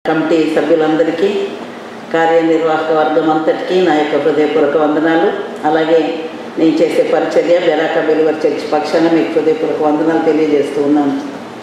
committee సభ్యులందరికీ కార్యనిర్వాహక వర్గం అంతటికీ నా యొక్క హృదయపూర్వక వందనాలు అలాగే నేను చేసే పరిచర్య బెరాక బెలివర్ చర్చ్ పక్షాన మీకు హృదయపూర్వక వందనాలు తెలియజేస్తూ ఉన్నాను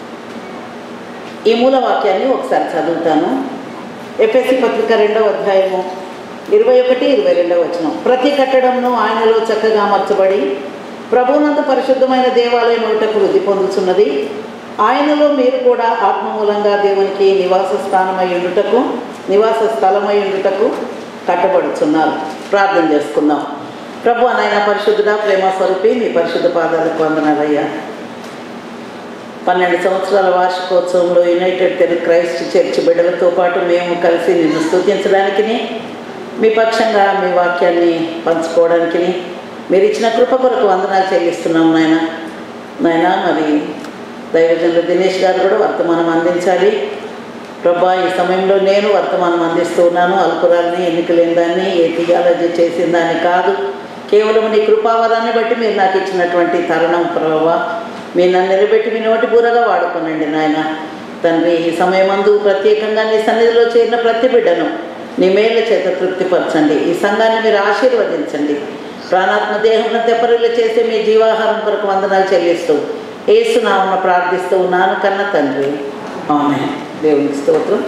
ఈ మూల వాక్యాన్ని ఒకసారి చదువుతాను ఎఫ్ఎస్సి పత్రిక రెండవ అధ్యాయము ఇరవై ఒకటి ఇరవై రెండవ వచనం ప్రతి కట్టడంను ఆయనలో చక్కగా అమర్చబడి ప్రభువునందు పరిశుద్ధమైన దేవాలయం ఒకటకు వృద్ధి పొందుతున్నది ఆయనలో మీరు కూడా ఆత్మ మూలంగా దేవునికి నివాస స్థానమై ఉండుటకు నివాస స్థలమై ఉండుటకు కట్టబడుతున్నారు ప్రార్థన చేసుకుందాం ప్రభు నాయన పరిశుద్ధుడా ప్రేమ స్వరూపి మీ పరిశుద్ధ పాదాలకు వందనాలయ్యా పన్నెండు సంవత్సరాల వార్షికోత్సవంలో యునైటెడ్ తెలుగు క్రైస్ట్ చర్చ్ బిడ్డలతో పాటు మేము కలిసి నిన్ను స్తుతించడానికి మీ పక్షంగా మీ వాక్యాన్ని పంచుకోవడానికి మీరు ఇచ్చిన కృప కొరకు వందనాలు చెల్లిస్తున్నాం నాయన నాయన మరి దైవజనులు దినేష్ గారు కూడా వర్తమానం అందించాలి ప్రభా ఈ సమయంలో నేను వర్తమానం అందిస్తూ ఉన్నాను అల్పురాల్ని ఎన్నికలేని దాన్ని ఏ థియాలజీ చేసిన దాన్ని కాదు కేవలం నీ కృపావరాన్ని బట్టి మీరు నాకు ఇచ్చినటువంటి తరుణం ప్రభా మీరు నన్ను నిలబెట్టి మీ నోటి బూరగా వాడుకోనండి నాయన తండ్రి ఈ సమయమందు ప్రత్యేకంగా నీ సన్నిధిలో చేరిన ప్రతి బిడ్డను నీ మేళ్ళ చేత తృప్తిపరచండి ఈ సంఘాన్ని మీరు ఆశీర్వదించండి ప్రాణాత్మ దేహంలో తెప్పరిల్లు చేసే మీ జీవాహారం కొరకు వందనాలు చెల్లిస్తూ ఏసునామన ప్రార్థిస్తూ ఉన్నాను కన్న తండ్రి ఆమె దేవునికి స్తోత్రం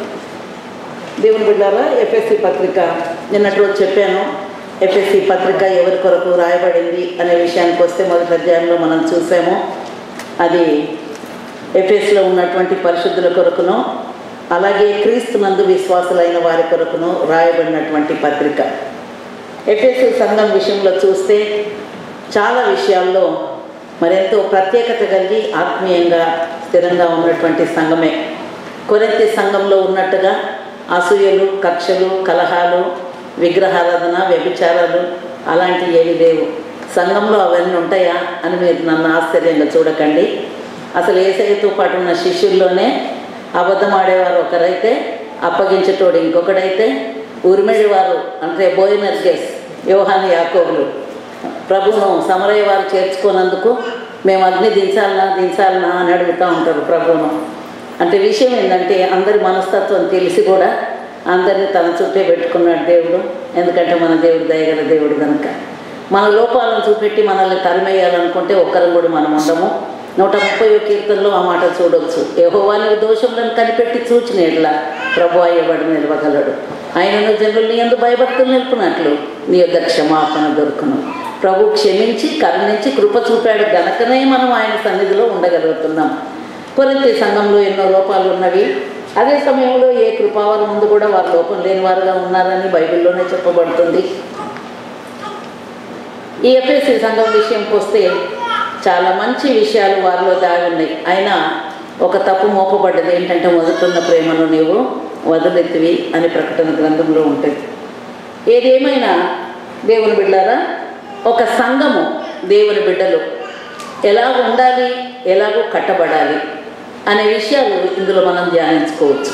దేవుని బిడ్డారా ఎఫ్ఎస్సి పత్రిక నిన్నటి రోజు చెప్పాను ఎఫ్ఎస్సి పత్రిక ఎవరి కొరకు రాయబడింది అనే విషయానికి వస్తే మొదటి అధ్యాయంలో మనం చూసాము అది ఎఫ్ఎస్లో ఉన్నటువంటి పరిశుద్ధుల కొరకును అలాగే క్రీస్తునందు విశ్వాసులైన వారి కొరకును రాయబడినటువంటి పత్రిక ఎఫ్ఎస్ సంఘం విషయంలో చూస్తే చాలా విషయాల్లో మరెంతో ప్రత్యేకత కలిగి ఆత్మీయంగా స్థిరంగా ఉన్నటువంటి సంఘమే కొరెంతి సంఘంలో ఉన్నట్టుగా అసూయలు కక్షలు కలహాలు విగ్రహారాధన వ్యభిచారాలు అలాంటివి ఏవి లేవు సంఘంలో అవన్నీ ఉంటాయా అని మీరు నన్ను ఆశ్చర్యంగా చూడకండి అసలు ఏసైతో పాటు ఉన్న శిష్యుల్లోనే అబద్ధం ఆడేవారు ఒకరైతే అప్పగించేటోడు ఇంకొకడైతే ఉరిమెడి వారు అంటే బోయినర్గెస్ యోహాని యాకోబులు ప్రభువును సమరయ్య వారు చేర్చుకున్నందుకు మేము అగ్ని దించాలనా దించాలనా అని అడుగుతూ ఉంటారు ప్రభువును అంటే విషయం ఏంటంటే అందరి మనస్తత్వం తెలిసి కూడా అందరినీ తన చుట్టే పెట్టుకున్నాడు దేవుడు ఎందుకంటే మన దేవుడు దయగల దేవుడు కనుక మన లోపాలను చూపెట్టి మనల్ని తరిమేయాలనుకుంటే ఒక్కరం కూడా మనం ఉండము నూట ముప్పై కీర్తనలో ఆ మాట చూడవచ్చు యహోవాని దోషములను కనిపెట్టి చూచిన ఎట్లా ప్రభు అయ్యబడి నిలవగలడు ఆయనను జనుల్ని ఎందు భయభక్తులు నిలుపునట్లు నీ యొక్క క్షమాపణ దొరుకును ప్రభు క్షమించి కరుణించి కృప చూపాడు గనకనే మనం ఆయన సన్నిధిలో ఉండగలుగుతున్నాం కొరింతి సంఘంలో ఎన్నో లోపాలు ఉన్నవి అదే సమయంలో ఏ కృపావారం ముందు కూడా వారు లోపం లేని వారుగా ఉన్నారని బైబిల్లోనే చెప్పబడుతుంది ఈ ఎఫ్ఎస్సి సంఘం విషయంకి వస్తే చాలా మంచి విషయాలు వారిలో దాగి ఉన్నాయి అయినా ఒక తప్పు మోపబడ్డది ఏంటంటే మొదటున్న ప్రేమను నీవు వదిలెత్తివి అని ప్రకటన గ్రంథంలో ఉంటుంది ఏదేమైనా దేవుని బిడ్డారా ఒక సంఘము దేవుని బిడ్డలు ఎలా ఉండాలి ఎలాగో కట్టబడాలి అనే విషయాలు ఇందులో మనం ధ్యానించుకోవచ్చు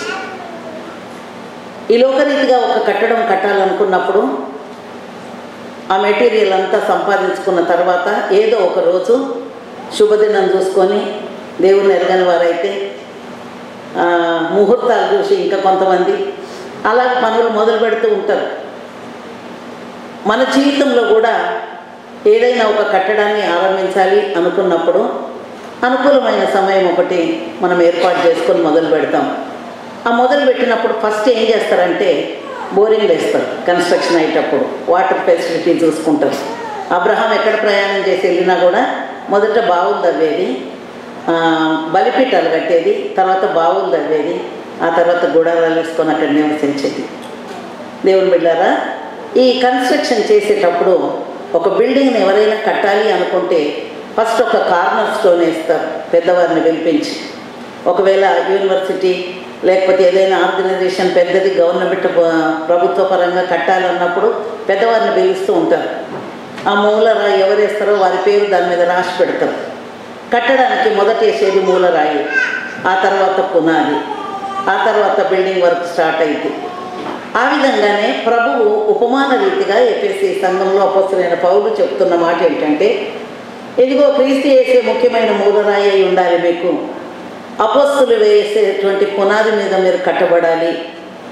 ఈ లోకరీతిగా ఒక కట్టడం కట్టాలనుకున్నప్పుడు ఆ మెటీరియల్ అంతా సంపాదించుకున్న తర్వాత ఏదో ఒక రోజు శుభదినం చూసుకొని దేవుని ఎరగని వారైతే ఆ, ముహూర్తాలు చూసి ఇంకా కొంతమంది అలా పనులు మొదలు పెడుతూ ఉంటారు మన జీవితంలో కూడా ఏదైనా ఒక కట్టడాన్ని ఆరంభించాలి అనుకున్నప్పుడు అనుకూలమైన సమయం ఒకటి మనం ఏర్పాటు చేసుకొని మొదలు పెడతాం ఆ మొదలు పెట్టినప్పుడు ఫస్ట్ ఏం చేస్తారంటే బోరింగ్ వేస్తారు కన్స్ట్రక్షన్ అయ్యేటప్పుడు వాటర్ ఫెసిలిటీ చూసుకుంటారు అబ్రహాం ఎక్కడ ప్రయాణం చేసి వెళ్ళినా కూడా మొదట బావులు తవ్వేది ఆ, బలిపీఠాలు కట్టేది తర్వాత బావులు తవ్వేది ఆ తర్వాత గుడారాలు వేసుకొని అక్కడ నివసించేది దేవుని బిడ్డారా ఈ కన్స్ట్రక్షన్ చేసేటప్పుడు ఒక బిల్డింగ్ని ఎవరైనా కట్టాలి అనుకుంటే ఫస్ట్ ఒక కార్నర్ స్టోన్ వేస్తారు పెద్దవారిని పిలిపించి ఒకవేళ యూనివర్సిటీ లేకపోతే ఏదైనా ఆర్గనైజేషన్ పెద్దది గవర్నమెంట్ ప- ప్రభుత్వ పరంగా కట్టాలన్నప్పుడు పెద్దవారిని పిలుస్తూ ఉంటారు ఆ మూలరాయి ఎవరేస్తారో వారి పేరు దాని మీద రాసి పెడతారు కట్టడానికి మొదట వేసేది మూలరాయి ఆ తర్వాత పునాది ఆ తర్వాత బిల్డింగ్ వర్క్ స్టార్ట్ అయింది ఆ విధంగానే ప్రభువు ఉపమాన రీతిగా ఎఫ్ఎస్సి సంఘంలో అపస్తులైన పౌరులు చెప్తున్న మాట ఏంటంటే ఇదిగో క్రీస్తు వేసే ముఖ్యమైన మూలరాయి అయి ఉండాలి మీకు అపస్తులు వేసేటువంటి పునాది మీద మీరు కట్టబడాలి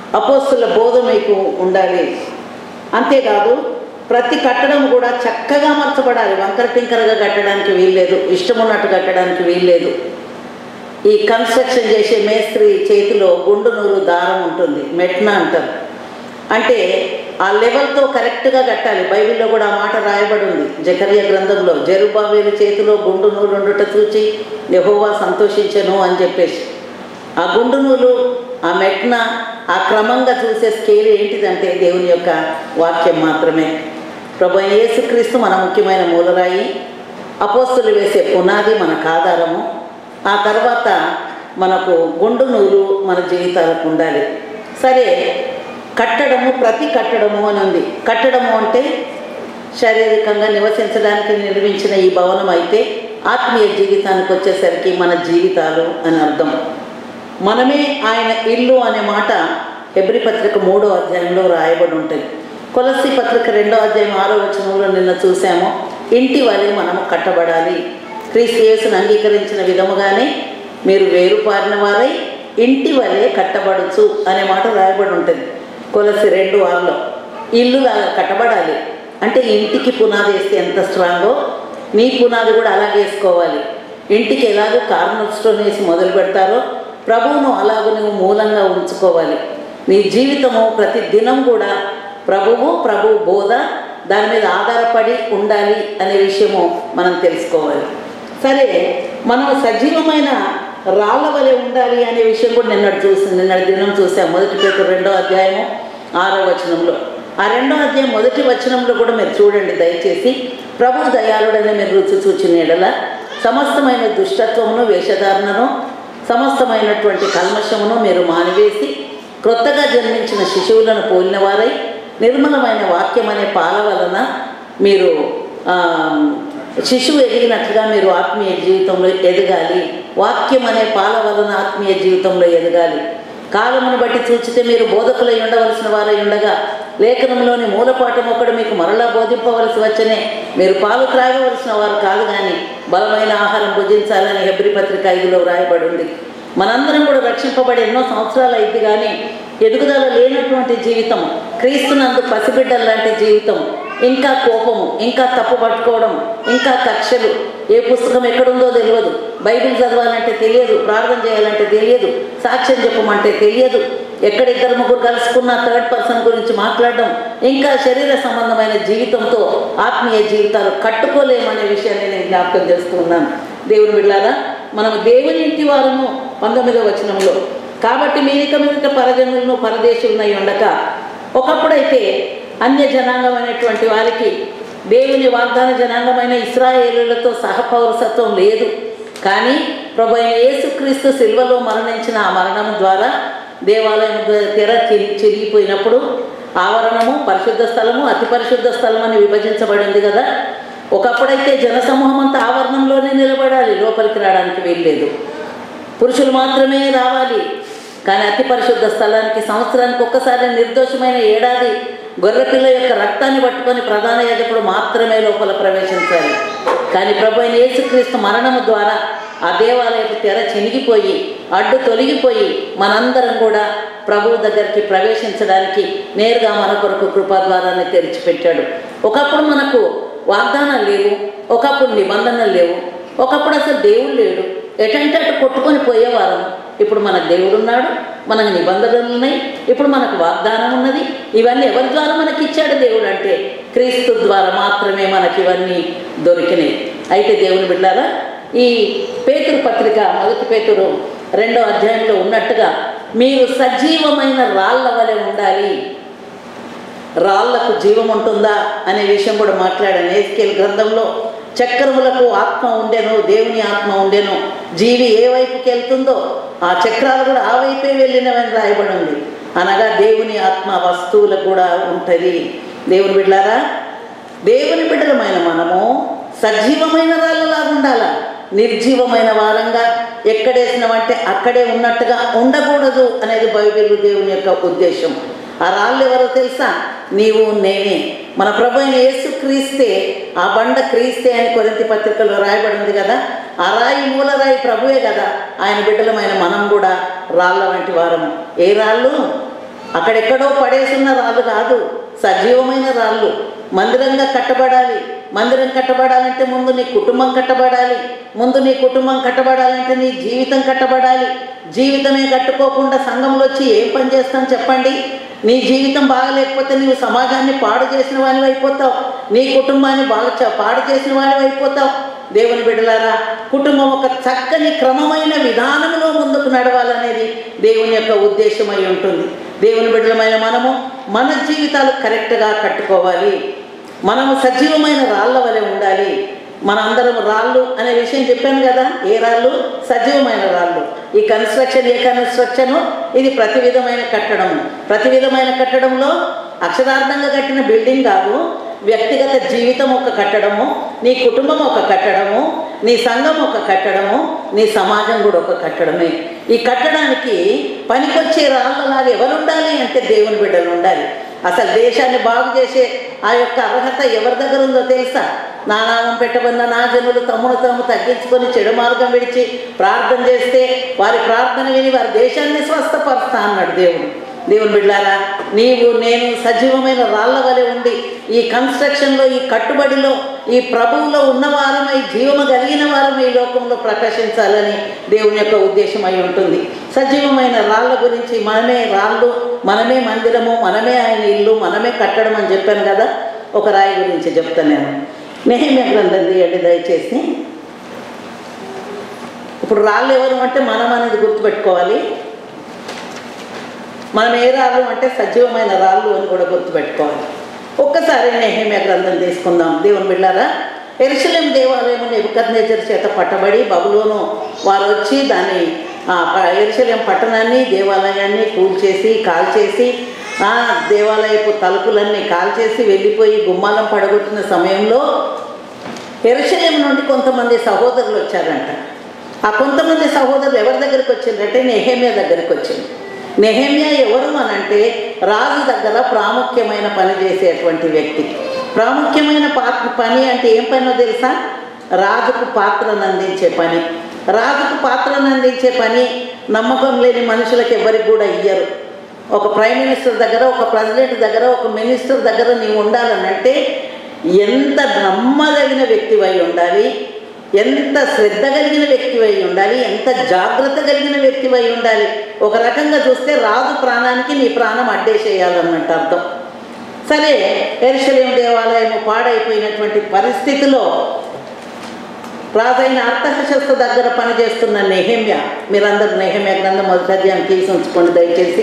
అపోస్తుల బోధ మీకు ఉండాలి అంతేకాదు ప్రతి కట్టడం కూడా చక్కగా మర్చబడాలి వంకర టింకరగా కట్టడానికి వీల్లేదు ఇష్టం ఉన్నట్టు కట్టడానికి వీల్లేదు ఈ కన్స్ట్రక్షన్ చేసే మేస్త్రి చేతిలో గుండు నూలు దారం ఉంటుంది మెట్న అంటారు అంటే ఆ లెవెల్తో కరెక్ట్గా కట్టాలి బైబిల్లో కూడా ఆ మాట రాయబడి ఉంది జకర్య గ్రంథంలో జరుబాబేలు చేతిలో గుండు నూలు ఉండుట చూచి యెహోవా సంతోషించను అని చెప్పేసి ఆ గుండు నూలు ఆ మెట్న ఆ క్రమంగా చూసే స్కేల్ ఏంటిదంటే దేవుని యొక్క వాక్యం మాత్రమే ప్రభు అయిన యేసుక్రీస్తు మన ముఖ్యమైన మూలరాయి అపోస్తులు వేసే పునాది మనకు ఆధారము ఆ తర్వాత మనకు గుండు నూలు మన జీవితాలకు ఉండాలి సరే కట్టడము ప్రతి కట్టడము అని ఉంది కట్టడము అంటే శారీరకంగా నివసించడానికి నిర్మించిన ఈ భవనం అయితే ఆత్మీయ జీవితానికి వచ్చేసరికి మన జీవితాలు అని అర్థం మనమే ఆయన ఇల్లు అనే మాట హెబ్రి పత్రిక మూడో అధ్యాయంలో రాయబడి ఉంటుంది కొలసి పత్రిక రెండో అధ్యాయం ఆరో వచనంలో నిన్న చూసాము ఇంటి వలె మనము కట్టబడాలి క్రీస్తు యేసును అంగీకరించిన విధముగానే మీరు వేరుపారిన వారై ఇంటి వలె కట్టబడచ్చు అనే మాట రాయబడి ఉంటుంది కొలసి రెండు ఆరులో ఇల్లులాగా కట్టబడాలి అంటే ఇంటికి పునాది వేస్తే ఎంత స్ట్రాంగో నీ పునాది కూడా అలాగే వేసుకోవాలి ఇంటికి ఎలాగో కార్నర్ స్టోన్ వేసి మొదలు పెడతారో ప్రభువును అలాగూ నువ్వు మూలంగా ఉంచుకోవాలి నీ జీవితము ప్రతి దినం కూడా ప్రభువు ప్రభు బోధ దాని మీద ఆధారపడి ఉండాలి అనే విషయము మనం తెలుసుకోవాలి సరే మనం సజీవమైన రాళ్ళ వలె ఉండాలి అనే విషయం కూడా నిన్నటి చూసి నిన్నటి దినం చూసాం మొదటి పేరు రెండో అధ్యాయము ఆరో వచనంలో ఆ రెండో అధ్యాయం మొదటి వచనంలో కూడా మీరు చూడండి దయచేసి ప్రభు దయాళుడని మీరు రుచి చూచిన ఎడల సమస్తమైన దుష్టత్వమును వేషధారణను సమస్తమైనటువంటి కల్మషమును మీరు మానివేసి క్రొత్తగా జన్మించిన శిశువులను పోలిన వారై నిర్మలమైన వాక్యం అనే పాల వలన మీరు ఆ, శిశువు ఎదిగినట్లుగా మీరు ఆత్మీయ జీవితంలో ఎదగాలి వాక్యం అనే పాల వలన ఆత్మీయ జీవితంలో ఎదగాలి కాలమును బట్టి చూచితే మీరు బోధకులై ఉండవలసిన వారై ఉండగా లేఖనంలోని మూలపాఠం ఒకడు మీకు మరలా బోధింపవలసి వచ్చనే మీరు పాలు త్రాగవలసిన వారు కాదు కానీ బలమైన ఆహారం భుజించాలని హెబ్రి పత్రిక ఐదులో వ్రాయబడి ఉంది మనందరం కూడా రక్షింపబడి ఎన్నో సంవత్సరాలు అయింది కానీ ఎదుగుదల లేనటువంటి జీవితం క్రీస్తునందు పసిబిడ్డల లాంటి జీవితం ఇంకా కోపము ఇంకా తప్పు పట్టుకోవడం ఇంకా కక్షలు ఏ పుస్తకం ఎక్కడుందో తెలియదు బైబిల్ చదవాలంటే తెలియదు ప్రార్థన చేయాలంటే తెలియదు సాక్ష్యం చెప్పమంటే తెలియదు ఎక్కడ ఇద్దరు ముగ్గురు కలుసుకున్న థర్డ్ పర్సన్ గురించి మాట్లాడడం ఇంకా శరీర సంబంధమైన జీవితంతో ఆత్మీయ జీవితాలు కట్టుకోలేమనే విషయాన్ని నేను జ్ఞాపకం చేస్తూ ఉన్నాను దేవుని బిళ్ళారా మనం దేవుని ఇంటి వారము పంతొమ్మిదవ వచనంలో కాబట్టి మీరిక మీదట పరజనులను పరదేశులనై ఉండక ఒకప్పుడైతే అన్య జనాంగమైనటువంటి వారికి దేవుని వాగ్దాన జనాంగమైన ఇస్రాయేలులతో సహపౌరసత్వం లేదు కానీ ప్రభు అయిన యేసుక్రీస్తు సిల్వలో మరణించిన ఆ మరణం ద్వారా దేవాలయం తెర చిరి- చిరిగిపోయినప్పుడు ఆవరణము పరిశుద్ధ స్థలము అతి పరిశుద్ధ స్థలం అని విభజించబడింది కదా ఒకప్పుడైతే జనసమూహం అంతా ఆవరణంలోనే నిలబడాలి లోపలికి రావడానికి వీల్లేదు పురుషులు మాత్రమే రావాలి కానీ అతి పరిశుద్ధ స్థలానికి సంవత్సరానికి ఒక్కసారి నిర్దోషమైన ఏడాది గొర్రెపిల్ల యొక్క రక్తాన్ని పట్టుకొని ప్రధాన యాజకుడు మాత్రమే లోపల ప్రవేశించాలి కానీ ప్రభు అయిన యేసుక్రీస్తు మరణము ద్వారా ఆ దేవాలయపు తెర చినిగిపోయి అడ్డు తొలగిపోయి మనందరం కూడా ప్రభువు దగ్గరికి ప్రవేశించడానికి నేరుగా మన కొరకు కృపా ద్వారానే తెరిచిపెట్టాడు ఒకప్పుడు మనకు వాగ్దానాలు లేవు ఒకప్పుడు నిబంధనలు లేవు ఒకప్పుడు అసలు దేవుడు లేడు ఎటంటే అటు కొట్టుకొని పోయేవారం ఇప్పుడు మనకు దేవుడు ఉన్నాడు మనకు నిబంధనలు ఉన్నాయి ఇప్పుడు మనకు వాగ్దానం ఉన్నది ఇవన్నీ ఎవరి ద్వారా మనకి ఇచ్చాడు దేవుడు అంటే క్రీస్తు ద్వారా మాత్రమే మనకి ఇవన్నీ దొరికినాయి అయితే దేవుని బిడ్డారా ఈ పేతురు పత్రిక మొదటి పేతురు రెండో అధ్యాయంలో ఉన్నట్టుగా మీరు సజీవమైన రాళ్ళ వలె ఉండాలి రాళ్లకు జీవం ఉంటుందా అనే విషయం కూడా మాట్లాడాను ఏస్కేల్ గ్రంథంలో చక్రములకు ఆత్మ ఉండెను దేవుని ఆత్మ ఉండెను జీవి ఏ వైపుకి వెళ్తుందో ఆ చక్రాలు కూడా ఆ వైపే వెళ్ళినవని రాయబడి ఉంది అనగా దేవుని ఆత్మ వస్తువులకు కూడా ఉంటుంది దేవుని బిడ్డారా దేవుని బిడ్డలమైన మనము సజీవమైన రాళ్ళలాగా ఉండాలా నిర్జీవమైన వారంగా ఎక్కడేసినామంటే అక్కడే ఉన్నట్టుగా ఉండకూడదు అనేది బైబిల్ దేవుని యొక్క ఉద్దేశం ఆ రాళ్ళు ఎవరో తెలుసా నీవు నేనే మన ప్రభు అయిన యేసు క్రీస్తే ఆ బండ క్రీస్తే అని కొరింతి పత్రికలో రాయబడింది కదా ఆ రాయి మూల రాయి ప్రభువే కదా ఆయన బిడ్డలమైన మనం కూడా రాళ్ళ వంటి వారము ఏ రాళ్ళు అక్కడెక్కడో పడేసిన రాళ్ళు కాదు సజీవమైన రాళ్ళు మందిరంగా కట్టబడాలి మందిరం కట్టబడాలంటే ముందు నీ కుటుంబం కట్టబడాలి ముందు నీ కుటుంబం కట్టబడాలంటే నీ జీవితం కట్టబడాలి జీవితమే కట్టుకోకుండా సంఘంలో వచ్చి ఏం పని చేస్తాం చెప్పండి నీ జీవితం బాగలేకపోతే నీవు సమాజాన్ని పాడు చేసిన వాడివి అయిపోతావు నీ కుటుంబాన్ని బాగా చ- పాడు చేసిన వాడివి అయిపోతావు దేవుని బిడ్డలారా కుటుంబం ఒక చక్కని క్రమమైన విధానంలో ముందుకు నడవాలనేది దేవుని యొక్క ఉద్దేశమై ఉంటుంది దేవుని బిడ్డలమైన మనము మన జీవితాలు కరెక్ట్గా కట్టుకోవాలి మనము సజీవమైన రాళ్ళ వలె ఉండాలి మనందరం రాళ్ళు అనే విషయం చెప్పాను కదా ఏ రాళ్ళు సజీవమైన రాళ్ళు ఈ కన్స్ట్రక్షన్ ఏ కన్స్ట్రక్షను ఇది ప్రతి విధమైన కట్టడం ప్రతి విధమైన కట్టడంలో అక్షరార్థంగా కట్టిన బిల్డింగ్ కాదు వ్యక్తిగత జీవితం ఒక కట్టడము నీ కుటుంబం ఒక కట్టడము నీ సంఘం ఒక కట్టడము నీ సమాజం కూడా ఒక కట్టడమే ఈ కట్టడానికి పనికొచ్చే రాళ్ళలాగా ఎవరు ఉండాలి అంటే దేవుని బిడ్డలు ఉండాలి అసలు దేశాన్ని బాగు చేసే ఆ యొక్క అర్హత ఎవరి దగ్గర ఉందో తెలుసా నా నామం పెట్టబడిన నా జనులు తమ్మును తాము తగ్గించుకొని చెడు మార్గం విడిచి ప్రార్థన చేస్తే వారి ప్రార్థన విని వారి దేశాన్ని స్వస్థపరుస్తా అన్నాడు దేవుడు దేవుని బిడ్డారా నీవు నేను సజీవమైన రాళ్ళ వలె ఉండి ఈ కన్స్ట్రక్షన్లో ఈ కట్టుబడిలో ఈ ప్రభువులో ఉన్నవారమై జీవము కలిగిన వారం ఈ లోకంలో ప్రకాశించాలని దేవుని యొక్క ఉద్దేశం అయి ఉంటుంది సజీవమైన రాళ్ళ గురించి మనమే రాళ్ళు మనమే మందిరము మనమే ఆయన ఇల్లు మనమే కట్టడం అని చెప్పాను కదా ఒక రాయి గురించి చెప్తాను నేను నెహమ్య గ్రంథం తీయండి దయచేసి ఇప్పుడు రాళ్ళు ఎవరు అంటే మనం అనేది గుర్తుపెట్టుకోవాలి మనం ఏ రాళ్ళు అంటే సజీవమైన రాళ్ళు అని కూడా గుర్తుపెట్టుకోవాలి ఒక్కసారి నెహమ్య గ్రంథం తీసుకుందాం దేవుని బిళ్ళారా ఎరుసలేం దేవాలయం నెబుకద్నేజర్ చేత పట్టబడి బబులోను వారు వచ్చి దాన్ని ఆ ప- ఎరుసలేం పట్టణాన్ని దేవాలయాన్ని కూల్చేసి కాల్చేసి ఆ దేవాలయపు తలుపులన్నీ కాల్చేసి వెళ్ళిపోయి గుమ్మాలం పడగొట్టిన సమయంలో ఎరుసలేం నుండి కొంతమంది సహోదరులు వచ్చారంట ఆ కొంతమంది సహోదరులు ఎవరి దగ్గరికి వచ్చిందంటే నెహేమియా దగ్గరికి వచ్చింది నెహేమియా ఎవరు అనంటే రాజు దగ్గర ప్రాముఖ్యమైన పని చేసేటువంటి వ్యక్తి ప్రాముఖ్యమైన పాత్ర పని అంటే ఏం పనో తెలుసా రాజుకు పాత్రను అందించే పని రాజుకు పాత్రను అందించే పని నమ్మకం లేని మనుషులకు ఎవరికి కూడా ఇయ్యరు ఒక ప్రైమ్ మినిస్టర్ దగ్గర ఒక ప్రెసిడెంట్ దగ్గర ఒక మినిస్టర్ దగ్గర నీవు ఉండాలనంటే ఎంత నమ్మదగిన వ్యక్తివై ఉండాలి ఎంత శ్రద్ధ కలిగిన వ్యక్తివై ఉండాలి ఎంత జాగ్రత్త కలిగిన వ్యక్తివై ఉండాలి ఒక రకంగా చూస్తే రాజు ప్రాణానికి నీ ప్రాణం అడ్డేసేయాలన్నట్టు అర్థం సరే ఎరుషలేం దేవాలయం పాడైపోయినటువంటి పరిస్థితిలో రాజైన అర్థహశస్త దగ్గర పనిచేస్తున్న నెహమ్య మీరందరూ నెహమ్య గ్రంథం మొదటి అధ్యాయం తీసి ఉంచుకోండి దయచేసి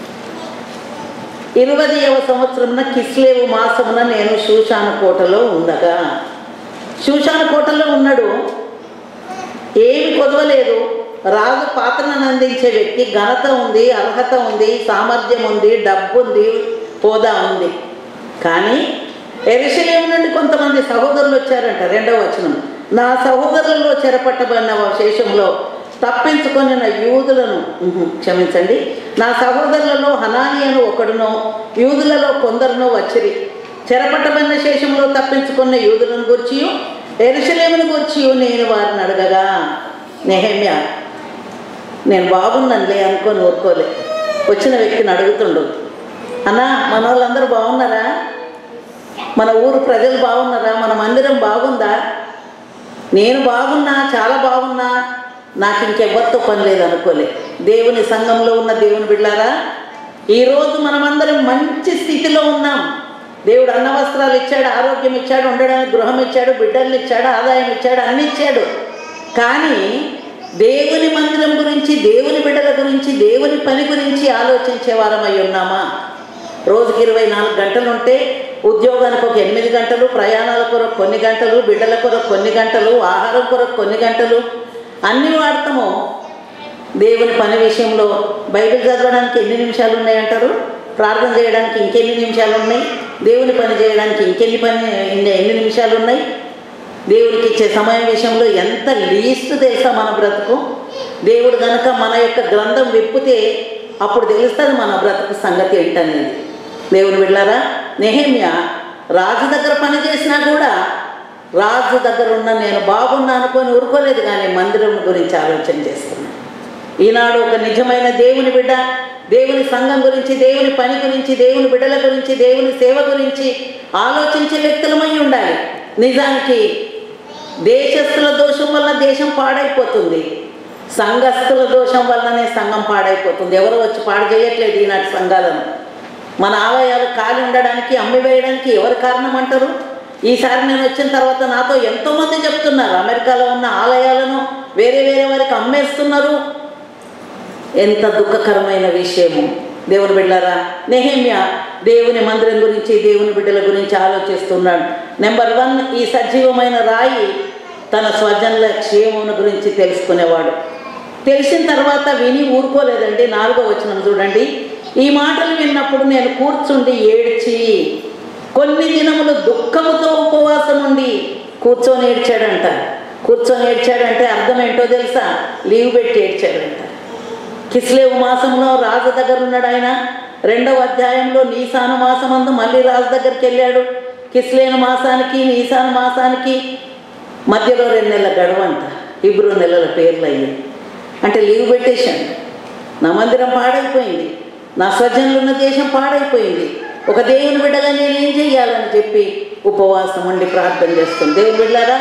ఇరవదవ సంవత్సరమున కిస్లేవు మాసమున నేను శూషాను కోటలో ఉండగా శూషాను కోటలో ఉన్నాడు ఏమి కొదవలేదు రాజు పాత్రను అందించే వ్యక్తి ఘనత ఉంది అర్హత ఉంది సామర్థ్యం ఉంది డబ్బు ఉంది హోదా ఉంది కానీ ఎరుసలేం నుండి కొంతమంది సహోదరులు వచ్చారంట రెండవ వచనం నా సహోదరులలో చెరపట్టబడిన శేషంలో తప్పించుకొని నా యూదులను ఉహు, క్షమించండి నా సహోదరులలో హనాని అని ఒకడును యూదులలో కొందరును వచ్చిరి చెరపట్టబడిన శేషంలో తప్పించుకున్న యూదులను గుర్చి ఎరుసలేమును గుర్చి నేను వారిని అడగగా నెహమ్య నేను బాగున్నానులే అనుకొని ఊరుకోలే వచ్చిన వ్యక్తిని అడుగుతుండు అన్నా మన వాళ్ళందరూ బాగున్నారా మన ఊరు ప్రజలు బాగున్నారా మన మందిరం బాగుందా నేను బాగున్నా చాలా బాగున్నా నాకు ఇంకెవ్వరితో పని లేదు అనుకోలే దేవుని సంఘంలో ఉన్న దేవుని బిడ్డారా ఈరోజు మనమందరం మంచి స్థితిలో ఉన్నాం దేవుడు అన్న వస్త్రాలు ఇచ్చాడు ఆరోగ్యం ఇచ్చాడు ఉండడానికి గృహం ఇచ్చాడు బిడ్డల్ని ఇచ్చాడు ఆదాయం ఇచ్చాడు అన్ని ఇచ్చాడు కానీ దేవుని మందిరం గురించి దేవుని బిడ్డల గురించి దేవుని పని గురించి ఆలోచించే వారమై ఉన్నామా రోజుకి ఇరవై నాలుగు గంటలు ఉంటే ఉద్యోగానికి ఒక ఎనిమిది గంటలు ప్రయాణాల కొరకు కొన్ని గంటలు బిడ్డల కొరకు కొన్ని గంటలు ఆహారం కొరకు కొన్ని గంటలు అన్ని వాడతాము దేవుని పని విషయంలో బైబిల్ చదవడానికి ఎన్ని నిమిషాలు ఉన్నాయంటారు ప్రార్థన చేయడానికి ఇంకెన్ని నిమిషాలు ఉన్నాయి దేవుని పని చేయడానికి ఇంకెన్ని పని ఎన్ని ఎన్ని నిమిషాలు ఉన్నాయి దేవునికి ఇచ్చే సమయం విషయంలో ఎంత లీస్ట్ తెలుసా మన బ్రతుకు దేవుడు కనుక మన యొక్క గ్రంథం విప్పితే అప్పుడు తెలుస్తుంది మన బ్రతుకు సంగతి ఏంటనేది దేవుని వెళ్ళారా నెహమ్య రాజు దగ్గర పని చేసినా కూడా రాజు దగ్గర ఉన్న నేను బాగున్నా అనుకొని ఊరుకోలేదు కానీ మందిరం గురించి ఆలోచన చేస్తున్నాను ఈనాడు ఒక నిజమైన దేవుని బిడ్డ దేవుని సంఘం గురించి దేవుని పని గురించి దేవుని బిడ్డల గురించి దేవుని సేవ గురించి ఆలోచించే వ్యక్తులమై ఉండాలి నిజానికి దేశస్థుల దోషం వల్ల దేశం పాడైపోతుంది సంఘస్థుల దోషం వల్లనే సంఘం పాడైపోతుంది ఎవరు వచ్చి పాడు చేయట్లేదు ఈనాటి సంఘాలను మన ఆలయాలు ఖాళీ ఉండడానికి అమ్మి వేయడానికి ఎవరు కారణం అంటారు ఈసారి నేను వచ్చిన తర్వాత నాతో ఎంతోమంది చెప్తున్నారు అమెరికాలో ఉన్న ఆలయాలను వేరే వేరే వారికి అమ్మేస్తున్నారు ఎంత దుఃఖకరమైన విషయము దేవుని బిడ్డారా నెహమ్య దేవుని మందిరం గురించి దేవుని బిడ్డల గురించి ఆలోచిస్తున్నాడు నెంబర్ వన్ ఈ సజీవమైన రాయి తన స్వజనుల క్షేమం గురించి తెలుసుకునేవాడు తెలిసిన తర్వాత విని ఊరుకోలేదండి నాలుగో వచనం చూడండి ఈ మాటలు విన్నప్పుడు నేను కూర్చుండి ఏడ్చి కొన్ని దినములు దుఃఖముతో ఉపవాసం ఉండి కూర్చొని ఏడ్చాడంట కూర్చొని ఏడ్చాడంటే అర్థం ఏంటో తెలుసా లీవ్ పెట్టి ఏడ్చాడంట కిస్లేవు మాసంలో రాజు దగ్గర ఉన్నాడు ఆయన రెండవ అధ్యాయంలో నీసాను మాసమందు మళ్ళీ రాజు దగ్గరికి వెళ్ళాడు కిస్లేను మాసానికి నీసాను మాసానికి మధ్యలో రెండు నెలల గడువు అంట ఇబ్రు నెలల పేర్లు అయ్యాయి అంటే లీవ్ పెట్టేశాను నా మందిరం పాడైపోయింది నా స్వజనులు ఉన్న దేశం పాడైపోయింది ఒక దేవుని బిడ్డగా నేను ఏం చెయ్యాలని చెప్పి ఉపవాసం ఉండి ప్రార్థన చేస్తాను దేవుని బిడ్డారా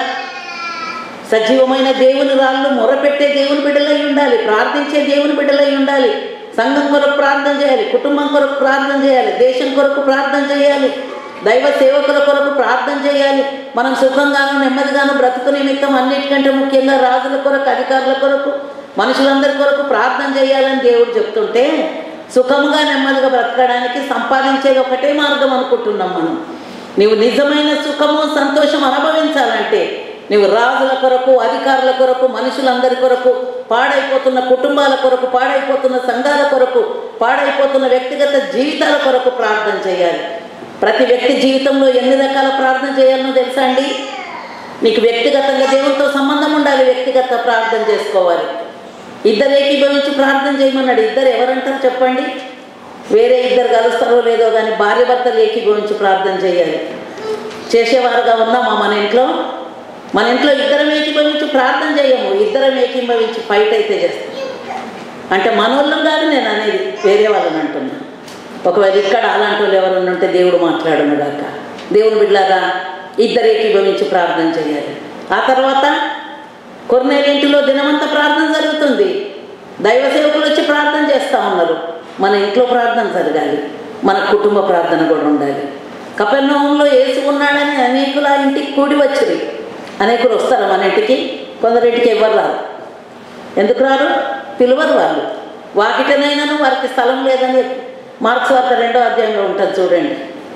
సజీవమైన దేవుని రాళ్ళు మొరపెట్టే దేవుని బిడ్డలై ఉండాలి ప్రార్థించే దేవుని బిడ్డలై ఉండాలి సంఘం కొరకు ప్రార్థన చేయాలి కుటుంబం కొరకు ప్రార్థన చేయాలి దేశం కొరకు ప్రార్థన చేయాలి దైవ సేవకుల కొరకు ప్రార్థన చేయాలి మనం సుఖంగాను నెమ్మదిగాను బ్రతుకు నిమిత్తం అన్నిటికంటే ముఖ్యంగా రాజుల కొరకు అధికారుల కొరకు మనుషులందరి కొరకు ప్రార్థన చేయాలని దేవుడు చెప్తుంటే సుఖముగా నెమ్మదిగా బ్రతకడానికి సంపాదించేది ఒకటే మార్గం అనుకుంటున్నాం మనం నీవు నిజమైన సుఖము సంతోషం అనుభవించాలంటే నీవు రాజుల కొరకు అధికారుల కొరకు మనుషులందరి కొరకు పాడైపోతున్న కుటుంబాల కొరకు పాడైపోతున్న సంఘాల కొరకు పాడైపోతున్న వ్యక్తిగత జీవితాల కొరకు ప్రార్థన చేయాలి ప్రతి వ్యక్తి జీవితంలో ఎన్ని రకాల ప్రార్థన చేయాలనో తెలుసా అండి నీకు వ్యక్తిగతంగా దేవునితో సంబంధం ఉండాలి వ్యక్తిగత ప్రార్థన చేసుకోవాలి ఇద్దరు ఏకీభవించి ప్రార్థన చేయమన్నాడు ఇద్దరు ఎవరంటారు చెప్పండి వేరే ఇద్దరు కలుస్తారో లేదో కానీ భార్య భర్తలు ఏకీభవించి ప్రార్థన చేయాలి చేసేవారుగా ఉన్నామా మన ఇంట్లో మన ఇంట్లో ఇద్దరం ఏకీభవించి ప్రార్థన చేయము ఇద్దరం ఏకీభవించి ఫైట్ అయితే చేస్తాం అంటే మనోళ్ళం కాదు నేను అనేది వేరే వాళ్ళని అంటున్నా ఒకవేళ ఇక్కడ అలాంటి వాళ్ళు ఎవరన్నా ఉంటే దేవుడు మాట్లాడను గాక దేవుని బిడ్డారా ఇద్దరు ఏకీభవించి ప్రార్థన చేయాలి ఆ తర్వాత కొన్నేళ్ళింటిలో దినమంతా ప్రార్థన జరుగుతుంది దైవ సేవకులు వచ్చి ప్రార్థన చేస్తూ ఉన్నారు మన ఇంట్లో ప్రార్థన జరగాలి మన కుటుంబ ప్రార్థన కూడా ఉండాలి కపెర్నహూంలో ఏసు ఉన్నాడని అనేకుల ఇంటికి కూడి వచ్చింది అనేకులు వస్తారు మన ఇంటికి కొందరింటికి ఎవరు రారు ఎందుకు రారు పిలువరు వాళ్ళు వాకిటనైనాను వారికి స్థలం లేదని మార్క్స్ వార్త రెండో అధ్యాయంలో ఉంటుంది చూడండి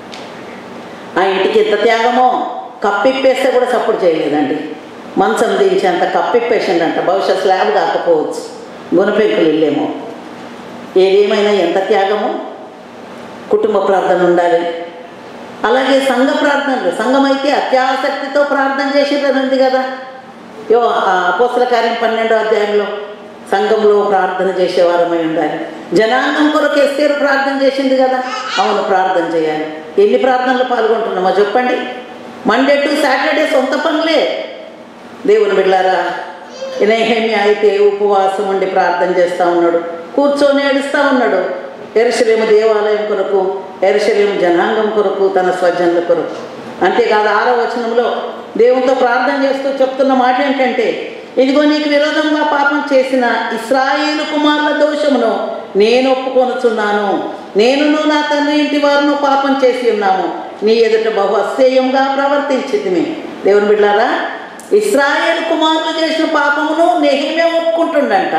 ఆ ఇంటికి ఎంత త్యాగమో కప్పిప్పేస్తే కూడా సపోర్ట్ చేయలేదండి మంచం దించి అంత కప్పిప్పేసిండంట బహుశా స్లాబ్ కాకపోవచ్చు గుణపెంకులు ఇల్లేమో ఏదేమైనా ఎంత త్యాగమో కుటుంబ ప్రార్థన ఉండాలి అలాగే సంఘ ప్రార్థనలు సంఘం అయితే అత్యాసక్తితో ప్రార్థన చేసేదని ఉంది కదా యో అపోసల కార్యం పన్నెండో అధ్యాయంలో సంఘంలో ప్రార్థన చేసేవారమై ఉండాలి జనాంగం కొరకు ఎస్తేరు ప్రార్థన చేసింది కదా అవును ప్రార్థన చేయాలి ఎన్ని ప్రార్థనలు పాల్గొంటున్నామో చెప్పండి మండే టు సాటర్డే సొంత పనులే దేవుని బిడ్డారా ఇనేమి అయితే ఉపవాసం ఉండి ప్రార్థన చేస్తూ ఉన్నాడు కూర్చొని ఏడుస్తూ ఉన్నాడు ఎరుసలేము దేవాలయం కొరకు ఎరుసలేము జనాంగం కొరకు తన స్వజనుల కొరకు అంతేకాదు ఆరో వచనంలో దేవునితో ప్రార్థన చేస్తూ చెప్తున్న మాట ఏంటంటే ఇదిగో నీకు విరోధంగా పాపం చేసిన ఇస్రాయేలు కుమారుల దోషమును నేను ఒప్పుకొనుచున్నాను నేనును నా తండ్రి ఇంటి వారును పాపం చేసి ఉన్నాము నీ ఎదుట బహు అస్థేయంగా ప్రవర్తించింది దేవుని బిడ్డారా ఇస్రాయేల్ కుమారులు చేసిన పాపమును నెహిమే ఒప్పుకుంటుండంట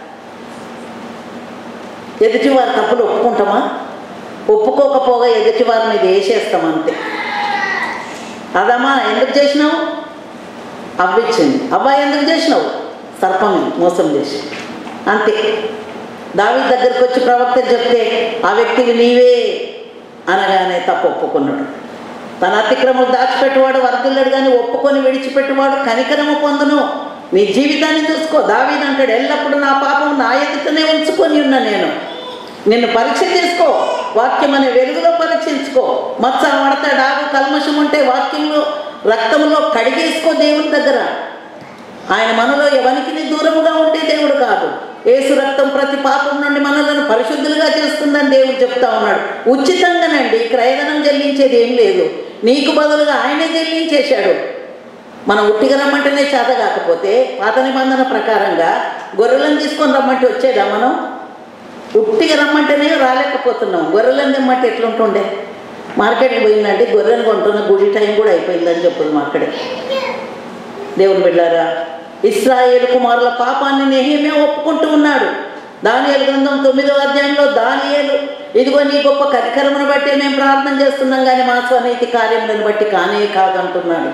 ఎదుటివారి తప్పులు ఒప్పుకుంటామా ఒప్పుకోకపోగా ఎదుటివారి మీద వేసేస్తాం అంతే అదమ్మా ఎందుకు చేసినావు అవ్విచ్చింది అవ్వ ఎందుకు చేసినావు సర్పం మోసం చేసి అంతే దావి దగ్గరికి వచ్చి ప్రవక్త చెప్తే ఆ వ్యక్తివి నీవే అనగానే తప్పు ఒప్పుకున్నాడు తన అతిక్రమలు దాచిపెట్టువాడు వర్ధిల్లాడు కానీ ఒప్పుకొని విడిచిపెట్టువాడు కనికరము పొందును నీ జీవితాన్ని చూసుకో దావీదు అంటాడు ఎల్లప్పుడూ నా పాపం నా ఎదుటనే ఉంచుకొని ఉన్నా నేను నిన్ను పరీక్ష చేసుకో వాక్యం అనే వెలుగులో పరీక్షించుకో మచ్చ మడత డాగు కల్మషం ఉంటే వాక్యంలో రక్తంలో కడిగేసుకో దేవుని దగ్గర ఆయన మనలో ఎవరికి దూరముగా ఉండే దేవుడు కాదు ఏసు రక్తం ప్రతి పాపం నుండి మనలను పరిశుద్ధులుగా చేస్తుందని దేవుడు చెప్తా ఉన్నాడు ఉచితంగానండి క్రయధనం చెల్లించేది ఏం లేదు నీకు బదులుగా ఆయనే చెల్లించేశాడు మనం ఉట్టిగా రమ్మంటేనే చేత కాకపోతే పాత నిబంధన ప్రకారంగా గొర్రెలను తీసుకొని రమ్మంటే వచ్చేదా మనం ఉట్టిగా రమ్మంటేనే రాలేకపోతున్నాం గొర్రెలను తెమ్మంటే ఎట్లుంటుండే మార్కెట్కి పోయిందంటే గొర్రెలు కొంటున్న గుడి టైం కూడా అయిపోయిందని చెప్పింది మా అక్కడే దేవుని బిడ్డారా ఇస్రాయేల్ కుమారుల పాపాన్ని నెహేమే ఒప్పుకుంటూ ఉన్నాడు దానియేలు గ్రంథం తొమ్మిదో అధ్యాయంలో దానియేలు ఇదిగో నీ గొప్ప కరికరమును బట్టి మేము ప్రార్థన చేస్తున్నాం కానీ మా స్వనీతి కార్యములను బట్టి కానే కాదంటున్నాడు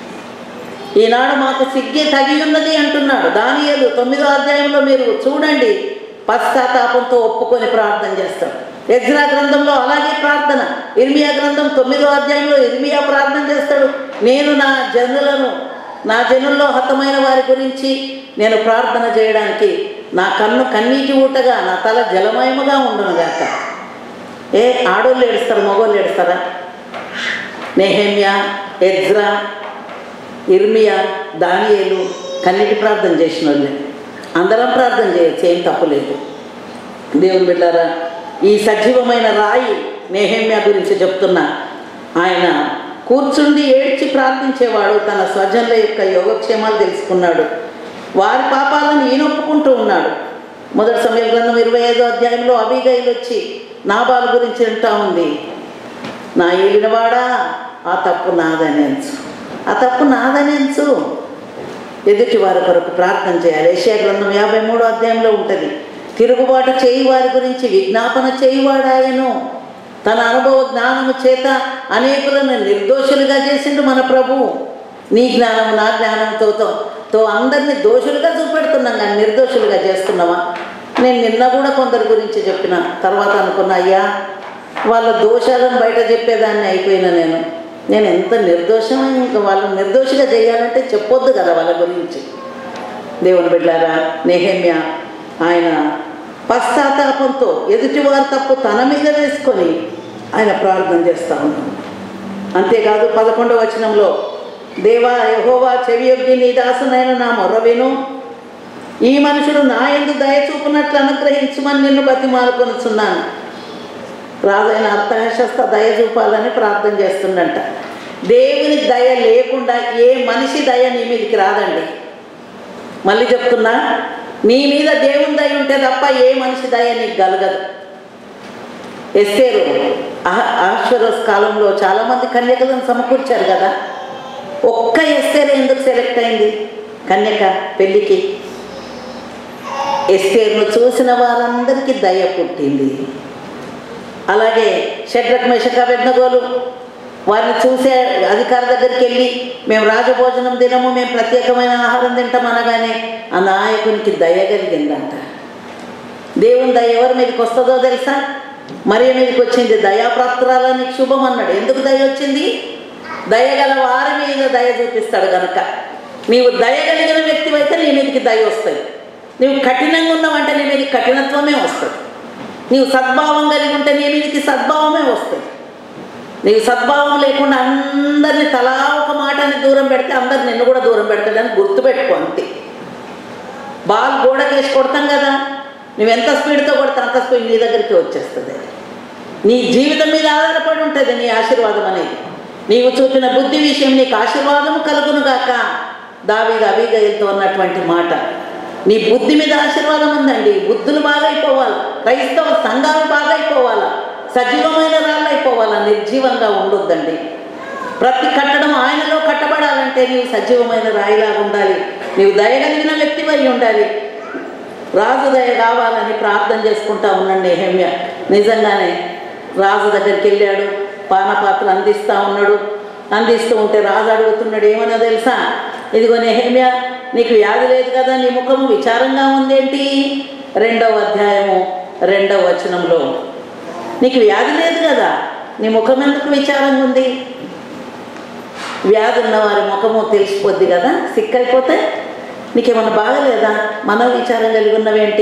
ఈనాడు మాకు సిగ్గే తగి ఉన్నది అంటున్నాడు దానియేలు తొమ్మిదో అధ్యాయంలో మీరు చూడండి పశ్చాత్తాపంతో ఒప్పుకొని ప్రార్థన చేస్తాడు ఎజ్రా గ్రంథంలో అలాగే ప్రార్థన ఇర్మియా గ్రంథం తొమ్మిదో అధ్యాయంలో ఇర్మియా ప్రార్థన చేస్తాడు నేను నా జనులను నా జనుల్లో హతమైన వారి గురించి నేను ప్రార్థన చేయడానికి నా కన్ను కన్నీటి ఊటగా నా తల జలమయముగా ఉండునుగాక ఏ ఆడోళ్ళు ఏడుస్తారు మగోళ్ళు ఏడుస్తారా నెహెమ్యా ఎజ్రా ఇర్మియా దానియేలు కన్నీటి ప్రార్థన చేసిన వాళ్ళే అందరం ప్రార్థన చేయొచ్చు ఏం తప్పులేదు దేవుని బిడ్డారా ఈ సజీవమైన రాయి నేహమ్యా గురించి చెప్తున్నా ఆయన కూర్చుండి ఏడ్చి ప్రార్థించేవాడు తన స్వజనుల యొక్క యోగక్షేమాలు తెలుసుకున్నాడు వారి పాపాలను ఈయన ఒప్పుకుంటూ ఉన్నాడు మొదటి సమయ గ్రంథం ఇరవై ఐదో అధ్యాయంలో అబిగైలు వచ్చి నాబాల్ గురించి అంటా ఉంది నా ఏలినవాడా ఆ తప్పు నాదనేంచు ఆ తప్పు నాదనేంచు ఎదుటి వారి కొరకు ప్రార్థన చేయాలి ఏషియా గ్రంథం యాభై మూడో అధ్యాయంలో ఉంటుంది తిరుగుబాటు చేయి వారి గురించి విజ్ఞాపన చేయువాడాయను తన అనుభవ జ్ఞానము చేత అనేకులను నిర్దోషులుగా చేసిండు మన ప్రభువు నీ జ్ఞానము నా జ్ఞానంతో తో- తో అందరినీ దోషులుగా చూపెడుతున్నాం కానీ నిర్దోషులుగా చేస్తున్నావా నేను నిన్న కూడా కొందరి గురించి చెప్పిన తర్వాత అనుకున్నా అయ్యా వాళ్ళ దోషాలను బయట చెప్పేదాన్ని అయిపోయినా నేను నేను ఎంత నిర్దోషమైన ఇంకా వాళ్ళని నిర్దోషిగా చేయాలంటే చెప్పొద్దు కదా వాళ్ళ గురించి దేవుని బిడ్డారా నెహమ్య ఆయన పశ్చాత్తాపంతో ఎదుటివారి తప్పు తన మీద వేసుకొని ఆయన ప్రార్థన చేస్తూ ఉన్నాడు అంతేకాదు పదకొండవ వచనంలో దేవా యహోవా చెవియొగ్గి నీ దాసునైన నా మొర్ర విను ఈ మనుషుడు నా ఎందు దయ చూపునట్లు అనుగ్రహించమని నిన్ను బతిమాలుకొనుచున్నాను రాజైన అర్థహశస్త దయ చూపాలని ప్రార్థన చేస్తుండంట దేవుని దయ లేకుండా ఏ మనిషి దయ నీ మీదకి రాదండి మళ్ళీ చెప్తున్నా నీ మీద దేవుని దయ ఉంటే తప్ప ఏ మనిషి దయ నీకు కలగదు ఎస్సేరు ఆశ్వరస్ కాలంలో చాలామంది కన్యకలను సమకూర్చారు కదా ఒక్క ఎస్సేరు ఎందుకు సెలెక్ట్ అయింది కన్యక పెళ్ళికి ఎస్సేరును చూసిన వారందరికీ దయ పుట్టింది అలాగే షడ్రక్ మెషక వెన్నగోలు వారిని చూసే అధికారి దగ్గరికి వెళ్ళి మేము రాజభోజనం తినము మేము ప్రత్యేకమైన ఆహారం తింటాం అనగానే ఆ నాయకునికి దయ కలిగిందంట దేవుని దయ ఎవరి మీదకి వస్తుందో తెలుసా మరియ మీదకి వచ్చింది దయాప్రాప్తురాలని శుభం అన్నాడు ఎందుకు దయ వచ్చింది దయగల వారి మీద దయ చూపిస్తాడు గనక నీవు దయ కలిగిన వ్యక్తివైతే నీ మీదకి దయ వస్తుంది నీవు కఠినంగా ఉన్నావంటే నీ మీదకి కఠినత్వమే వస్తుంది నీవు సద్భావం కలిగి ఉంటే నీ మీదకి సద్భావమే వస్తుంది నీవు సద్భావం లేకుండా అందరిని తలా ఒక మాటని దూరం పెడితే అందరు నిన్ను కూడా దూరం పెడతాడని గుర్తుపెట్టుకో అంతే బాల్ గోడకేసి కొడతాం కదా నువ్వు ఎంత స్పీడ్తో కొడితే అంత స్పీడ్ నీ దగ్గరికి వచ్చేస్తుంది నీ జీవితం మీద ఆధారపడి ఉంటుంది నీ ఆశీర్వాదం అనేది నీవు చూపిన బుద్ధి విషయం నీకు ఆశీర్వాదము కలుగును గాక దావీదు అభిగయలతో ఉన్నటువంటి మాట నీ బుద్ధి మీద ఆశీర్వాదం ఉందండి బుద్ధులు బాగైపోవాలి క్రైస్తవ సంఘాలు బాగైపోవాలా సజీవమైన రాళ్ళు అయిపోవాలా నిర్జీవంగా ఉండొద్దండి ప్రతి కట్టడం ఆయనలో కట్టబడాలంటే నీవు సజీవమైన రాయిలాగా ఉండాలి నీవు దయగలిగిన వ్యక్తివై ఉండాలి రాజు దయ కావాలని ప్రార్థన చేసుకుంటా ఉండండి హెమ్య నిజంగానే రాజు దగ్గరికి వెళ్ళాడు పానపాత్ర అందిస్తూ ఉన్నాడు అందిస్తూ ఉంటే రాజు అడుగుతున్నాడు ఏమన్నా తెలుసా ఇదిగో నెహమ్య నీకు వ్యాధి లేదు కదా నీ ముఖము విచారంగా ఉందేంటి రెండవ అధ్యాయము రెండవ వచనంలో నీకు వ్యాధి లేదు కదా నీ ముఖం ఎందుకు విచారంగా ఉంది వ్యాధి ఉన్న వారి ముఖము తెలిసిపోద్ది కదా సిక్ అయిపోతే నీకేమన్నా బాగలేదా మన విచారం కలిగి ఉన్నవేంటి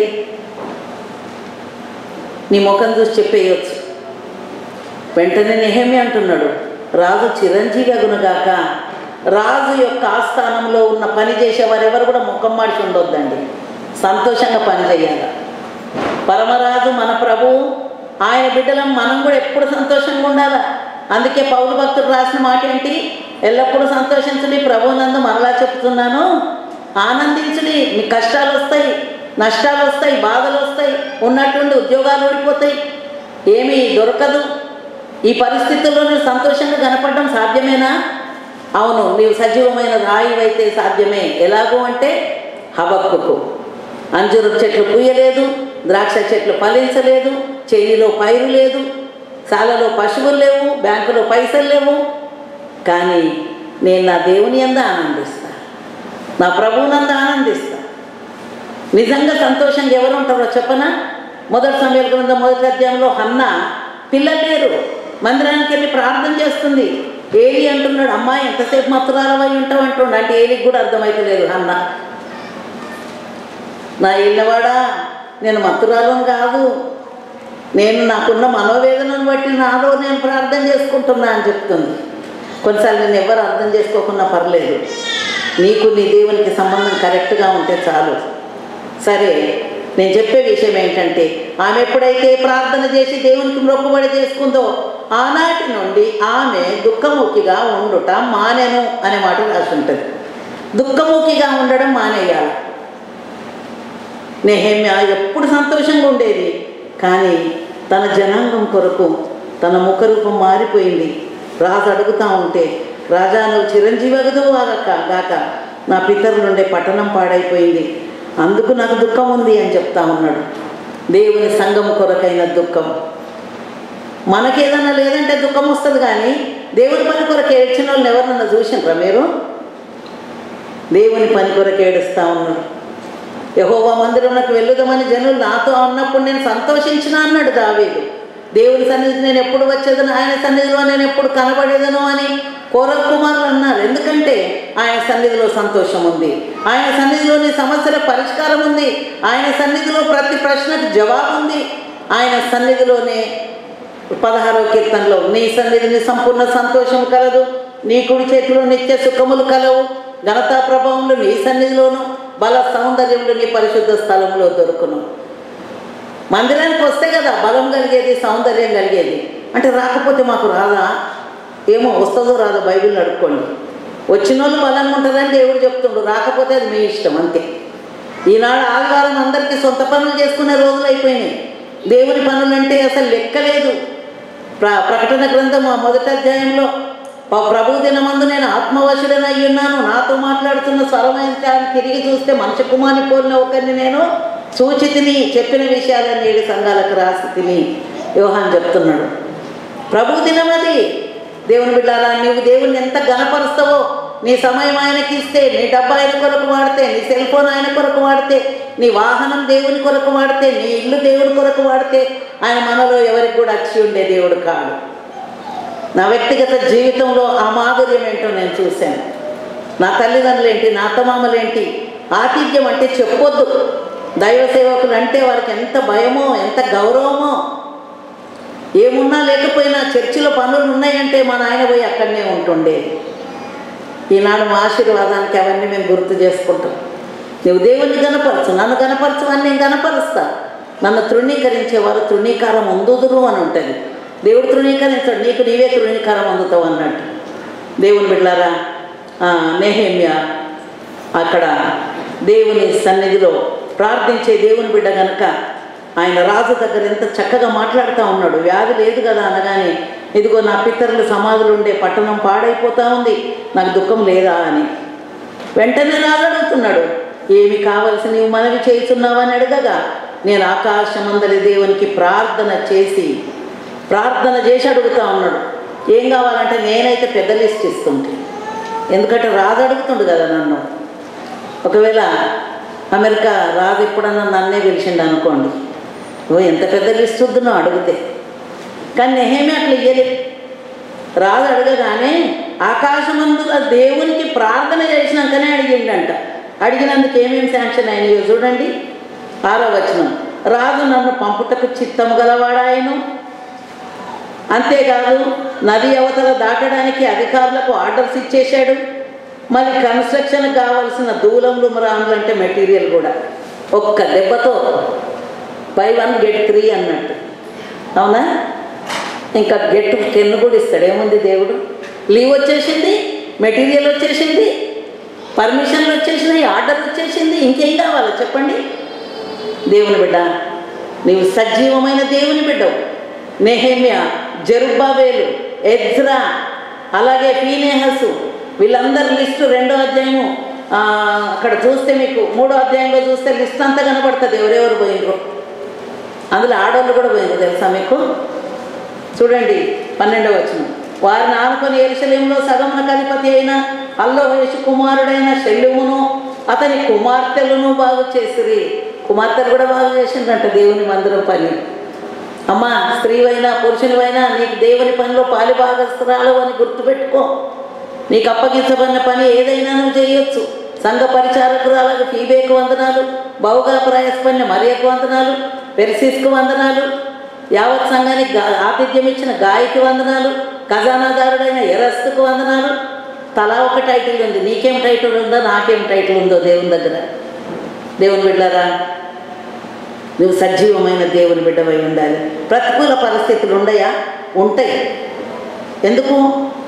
నీ ముఖం చూసి చెప్పేయచ్చు వెంటనే నెహమి అంటున్నాడు రాజు చిరంజీవి అగునుగాక రాజు యొక్క ఆస్థానంలో ఉన్న పని చేసేవారు ఎవరు కూడా ముఖం మార్చి ఉండొద్దండి సంతోషంగా పనిచేయాలి పరమరాజు మన ప్రభువు ఆయన బిడ్డలం మనం కూడా ఎప్పుడు సంతోషంగా ఉండాలి అందుకే పౌరు భక్తుడు రాసిన మాట ఏంటి ఎల్లప్పుడూ సంతోషించండి ప్రభువునందు మరలా చెప్తున్నాను ఆనందించండి మీ కష్టాలు వస్తాయి నష్టాలు వస్తాయి బాధలు వస్తాయి ఉన్నట్టుండి ఉద్యోగాలు ఓడిపోతాయి ఏమీ దొరకదు ఈ పరిస్థితుల్లో నువ్వు సంతోషంగా కనపడడం సాధ్యమేనా అవును నీవు సజీవమైన రాయివైతే సాధ్యమే ఎలాగో అంటే హబక్కుకు అంజూరు చెట్లు పూయలేదు ద్రాక్ష చెట్లు ఫలించలేదు చేనిలో పైరు లేదు సాలలో పశువులు లేవు బ్యాంకులో పైసలు లేవు కానీ నేను నా దేవుని అంద ఆనందిస్తా నా ప్రభువునంద ఆనందిస్తా నిజంగా సంతోషంగా ఎవరు ఉంటారో చెప్పనా మొదటి సమయాల గ్రంథం మొదటి అధ్యాయంలో హన్న పిల్లలు లేరు మందిరానికి వెళ్ళి ప్రార్థన చేస్తుంది ఏలి అంటున్నాడు అమ్మాయి ఎంతసేపు మత్తురాలవై ఉంటావు అంటుండు అంటే ఏలికి కూడా అర్థమైతలేదు హన్న నా ఇళ్ళవాడా నేను మత్తురాలం కాదు నేను నాకున్న మనోవేదనను బట్టి నాలో నేను ప్రార్థన చేసుకుంటున్నా అని చెప్తుంది కొన్నిసార్లు నేను ఎవరు అర్థం చేసుకోకుండా పర్లేదు నీకు నీ దేవునికి సంబంధం కరెక్ట్గా ఉంటే చాలు సరే నేను చెప్పే విషయం ఏంటంటే ఆమె ఎప్పుడైతే ప్రార్థన చేసి దేవునికి మొక్కుబడి చేసుకుందో ఆనాటి నుండి ఆమె దుఃఖముఖిగా ఉండుట మానెను అనే మాట రాసి ఉంటుంది దుఃఖముఖిగా ఉండడం మానేయాలి నెహమ్య ఎప్పుడు సంతోషంగా ఉండేది కానీ తన జనాంగం కొరకు తన ముఖరూపం మారిపోయింది రాజు అడుగుతా ఉంటే రాజా నువ్వు చిరంజీవగదు ఆగక గాక నా పితరులుండే పట్టణం పాడైపోయింది అందుకు నాకు దుఃఖం ఉంది అని చెప్తా ఉన్నాడు దేవుని సంఘం కొరకైన దుఃఖం మనకేదన్నా లేదంటే దుఃఖం వస్తుంది కానీ దేవుని పని కొరకు ఏడ్చిన వాళ్ళని ఎవరినన్నా చూసినరా మీరు దేవుని పని కొరకు ఏడుస్తూ ఉన్నాడు యహోవా మందిరంలోకి వెళ్ళుదామని జనులు నాతో అన్నప్పుడు నేను సంతోషించిన అన్నాడు దావీదు దేవుని సన్నిధికి నేను ఎప్పుడు వచ్చేదను ఆయన సన్నిధిలో నేను ఎప్పుడు కనబడేదను అని కోరల్ కుమారులు అన్నారు ఎందుకంటే ఆయన సన్నిధిలో సంతోషం ఉంది ఆయన సన్నిధిలో నీ సమస్యల పరిష్కారం ఉంది ఆయన సన్నిధిలో ప్రతి ప్రశ్నకు జవాబు ఉంది ఆయన సన్నిధిలోనే పదహారవ కీర్తనలో నీ సన్నిధిని సంపూర్ణ సంతోషం కలదు నీ కుడి చేతిలో నిత్య సుఖములు కలవు ఘనతా ప్రభావంలో నీ సన్నిధిలోను బల సౌందర్యంలో నీ పరిశుద్ధ స్థలంలో దొరుకును మందిరానికి వస్తే కదా బలం కలిగేది సౌందర్యం కలిగేది అంటే రాకపోతే మాకు రాదా ఏమో వస్తుందో రాదో బైబిల్ అడుక్కోండి వచ్చిన వాళ్ళు బలంగా ఉంటుందని దేవుడు చెప్తుండు రాకపోతే అది మీ ఇష్టం అంతే ఈనాడు ఆదివారం అందరికీ సొంత పనులు చేసుకునే రోజులు అయిపోయినాయి దేవుని పనులంటే అసలు లెక్కలేదు ప్ర ప్రకటన గ్రంథం ఆ మొదటి అధ్యాయంలో ప- ప్రభు దినమందు నేను ఆత్మవశుడని అయి ఉన్నాను నాతో మాట్లాడుతున్న స్వరమైన తిరిగి చూస్తే మనిషి కుమారి పోలిన ఒకరిని నేను సూచి తిని చెప్పిన విషయాలన్నీ ఏడు సంఘాలకు రాసి తిని యోహాన్ చెప్తున్నాడు ప్రభు దినం అది దేవుని బిడ్డారా నీవు దేవుని ఎంత గణపరుస్తావో నీ సమయం ఆయనకి ఇస్తే నీ డబ్బు ఆయన కొరకు వాడితే నీ సెల్ ఫోన్ ఆయన కొరకు వాడితే నీ వాహనం దేవుని కొరకు వాడితే నీ ఇల్లు దేవుని కొరకు వాడితే ఆయన మనలో ఎవరికి కూడా అచ్చి ఉండే దేవుడు కాడు నా వ్యక్తిగత జీవితంలో ఆ మాధుర్యం ఏంటో నేను చూశాను నా తల్లిదండ్రులేంటి నా అత్తమామలేంటి ఆతిథ్యం అంటే చెప్పొద్దు దైవ సేవకులు అంటే వారికి ఎంత భయమో ఎంత గౌరవమో ఏమున్నా లేకపోయినా చర్చిలో పనులు ఉన్నాయంటే మా నాయన పోయి అక్కడనే ఉంటుండే ఈనాడు మా ఆశీర్వాదానికి అవన్నీ మేము గుర్తు చేసుకుంటాం నువ్వు దేవుణ్ణి గనపరచు నన్ను గనపరచు అని నేను గనపరుస్తా నన్ను తృణీకరించేవారు తృణీకారం అందుదురు అని ఉంటుంది దేవుడు తృణీకరించాడు నీకు నీవే తృణీకారం అందుతావు అన్నట్టు దేవుని బిడ్డారా నేహేమ్య అక్కడ దేవుని సన్నిధిలో ప్రార్థించే దేవుని బిడ్డ గనక ఆయన రాజు దగ్గర ఎంత చక్కగా మాట్లాడుతూ ఉన్నాడు వ్యాధి లేదు కదా అనగానే ఇదిగో నా పితరులు సమాధులు ఉండే పట్టణం పాడైపోతా ఉంది నాకు దుఃఖం లేదా అని వెంటనే రాజు అడుగుతున్నాడు ఏమి కావలసి నీవు మనవి చేస్తున్నావని అడగగా నేను ఆకాశమందరి దేవునికి ప్రార్థన చేసి ప్రార్థన చేసి అడుగుతా ఉన్నాడు ఏం కావాలంటే నేనైతే పెద్ద లిస్ట్ ఇస్తుంటే ఎందుకంటే రాజు అడుగుతుండు కదా నన్ను ఒకవేళ అమెరికా రాజు ఎప్పుడన్నా నన్నే పిలిచిండు అనుకోండి ఓ ఎంత పెద్ద లిస్ట్ వద్దునో అడిగితే కానీ నేహేమి అట్లా ఇయ్యలేదు రాజు అడగగానే ఆకాశమందుల దేవునికి ప్రార్థన చేసినాకనే అడిగిండంట అడిగినందుకు ఏమేమి శాంక్షన్ అయినాయో చూడండి ఆరో వచనం రాజు నన్ను పంపుటకు చిత్తము గలవాడాయను అంతేకాదు నది అవతల దాటడానికి అధికారులకు ఆర్డర్స్ ఇచ్చేశాడు మరి కన్స్ట్రక్షన్ కావాల్సిన దూలంలు రాములు అంటే మెటీరియల్ కూడా ఒక్క దెబ్బతో బై వన్ గెట్ త్రీ అన్నట్టు అవునా ఇంకా గెట్ టెన్ కూడా ఇస్తాడు ఏముంది దేవుడు లీవ్ వచ్చేసింది మెటీరియల్ వచ్చేసింది పర్మిషన్లు వచ్చేసినాయి ఆర్డర్ వచ్చేసింది ఇంకేం కావాలో చెప్పండి దేవుని బిడ్డ నీవు సజీవమైన దేవుని బిడ్డవు నెహేమియా జరుబ్బాబేలు ఎజ్రా అలాగే ఫీనేహసు వీళ్ళందరి లిస్టు రెండో అధ్యాయము ఆ, అక్కడ చూస్తే మీకు మూడో అధ్యాయంలో చూస్తే లిస్ట్ అంతా కనబడుతుంది ఎవరెవరు పోయినరు అందులో ఆడవాళ్ళు కూడా పోయినరు తెలుసా మీకు చూడండి పన్నెండవ వచనం వారిని ఆనుకొని ఎరుసలేంలో సగమున అధిపతి అయిన అల్లోహేషు కుమారుడైన శల్యమును అతని కుమార్తెలను బాగు చేసిరి కుమార్తెలు కూడా బాగు చేసిందంట దేవుని మందిరం పని అమ్మా స్త్రీవైనా పురుషునివైనా నీకు దేవుని పనిలో పాలి భాగస్తురాలు అని గుర్తుపెట్టుకో నీకు అప్పగించబడిన పని ఏదైనా నువ్వు చేయొచ్చు సంఘ పరిచారకురాలకు ఫీబేకు వందనాలు బహుగా ప్రయాసపడిన మరియకు వందనాలు పెర్సిస్కు వందనాలు యావత్ సంఘానికి గా- ఆతిథ్యం ఇచ్చిన గాయకి వందనాలు ఖజానాదారుడైన ఎరస్తుకు వందనాలు తలా ఒక టైటిల్ ఉంది నీకేం టైటిల్ ఉందో నాకేం టైటిల్ ఉందో దేవుని దగ్గర దేవుని బిడ్డారా నువ్వు సజీవమైన దేవుని బిడ్డవై ఉండాలి ప్రతికూల పరిస్థితులు ఉండయా ఉంటాయి ఎందుకు